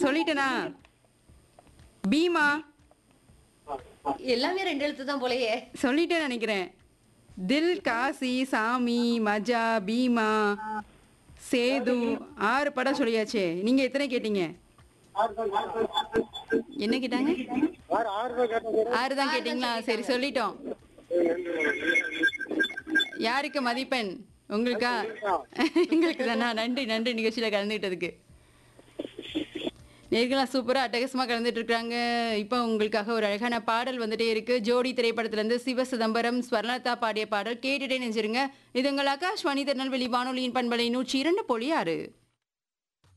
சொல்லிட்டேனா பீமா எல்லாமே ரெண்டு எழுத்து தான் போலயே சொல்லிட்டேன்னு நினைக்கிறேன் தில் காசி சாமி மஜா பீமா சேது ஆறு படம் சொல்லியாச்சே நீங்க எத்தனை கேட்டீங்க என்ன கேட்டாங்க ஆறு தான் கேட்டீங்களா சரி சொல்லிட்டோம் யாருக்கு மதிப்பெண் உங்களுக்கா எங்களுக்கு தானா நன்றி நன்றி நிகழ்ச்சியில கலந்துக்கிட்டதுக்கு நேர்களாம் சூப்பராக அட்டகாசமாக கலந்துட்டு இருக்காங்க இப்போ உங்களுக்காக ஒரு அழகான பாடல் வந்துட்டே இருக்கு ஜோடி திரைப்படத்திலேருந்து சிவ சிதம்பரம் ஸ்வர்ணலதா பாடிய பாடல் கேட்டுட்டே நெஞ்சிருங்க இது உங்கள் ஆகாஷ்வாணி திருநெல்வேலி வானொலியின் பண்பலை நூற்றி இரண்டு புள்ளி ஆறு